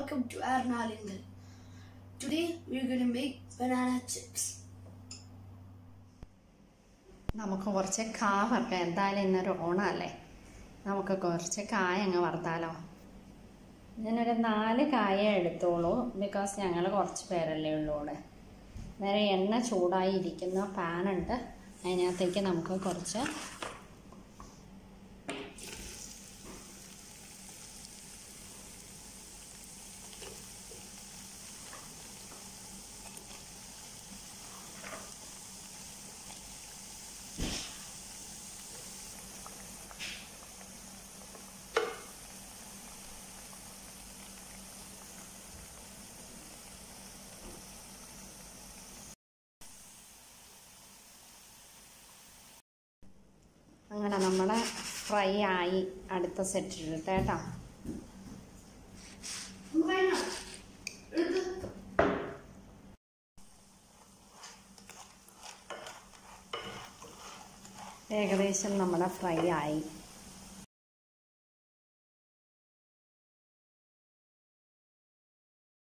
welcome to Arnalingal. Today we're going to make banana chips. നമുക്ക് കുറച്ച് കാ വറുക്കാം എന്തായാലും ഇന്നൊരു ഓണമല്ലേ നമുക്ക് കുറച്ച് കായ അങ്ങ് വറുത്താലോ ഞാനൊരു നാല് കായ എടുത്തോളൂ ബിക്കോസ് ഞങ്ങൾ കുറച്ച് പേരല്ലേ ഉള്ളൂ ഇവിടെ നേരെ എണ്ണ ചൂടായി ഇരിക്കുന്ന പാനുണ്ട് അതിനകത്തേക്ക് നമുക്ക് കുറച്ച് അങ്ങനെ നമ്മുടെ ഫ്രൈ ആയി അടുത്ത സെറ്റ് ഇടട്ടെ കേട്ടോ Why not? ഏകദേശം നമ്മുടെ ഫ്രൈ ആയി